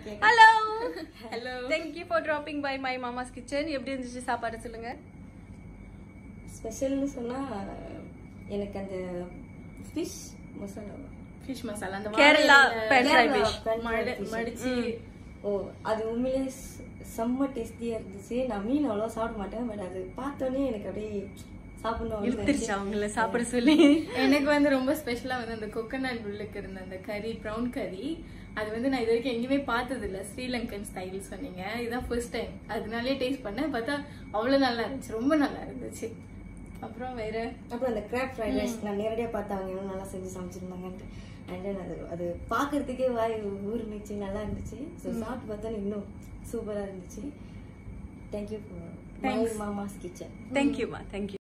Okay hello hello thank you for dropping by my mama's kitchen எப்படி இருந்துச்சு சாப்பாடு சொல்லுங்க ஸ்பெஷல்னு சொன்னா எனக்கு அந்த ஃபிஷ் மசாலா ஃபிஷ் மசாலா அந்த கேரளா வாழையில pan fry Kerala fish. pan fry மடி- fish. மடிச்சு ஓ அது உண்மையிலே ஸ்- செம்ம டேஸ்டியா இருந்துச்சு நான் மீன் அவ்வளோ சாப்பிட மாட்டேன் பட் அது பார்த்தோன்னே எனக்கு அப்படியே சாப்பிடணும் இழுத்துருச்சு அவங்கள சாப்பிட சொல்லி எனக்கு வந்து ரொம்ப ஸ்பெஷலா வந்து அந்த கொக்கனட் உள்ளுக்கு இருந்த அந்த கறி ப்ரௌன் கறி அது வந்து நான் இது வரைக்கும் எங்கேயுமே பார்த்தது இல்ல ஸ்ரீலங்கன் ஸ்டைல் சொன்னீங்க இதுதான் ஃபர்ஸ்ட் டைம் அதனாலே டேஸ்ட் பண்ணேன் பார்த்தா அவ்வளவு நல்லா இருந்துச்சு ரொம்ப நல்லா இருந்துச்சு அப்புறம் வேற அப்புறம் அந்த கிராப் ஃப்ரைட் ரைஸ் நான் நேரடியாக பார்த்து அவங்க இன்னும் நல்லா செஞ்சு சமைச்சிருந்தாங்கன்ட்டு அண்ட் தென் அது அது பார்க்கறதுக்கே வாய் ஊறுனுச்சு நல்லா இருந்துச்சு ஸோ சாப்பிட்டு பார்த்தா இன்னும் சூப்பராக இருந்துச்சு thank you for my mama's kitchen தேங்க்யூமா தேங்க்யூ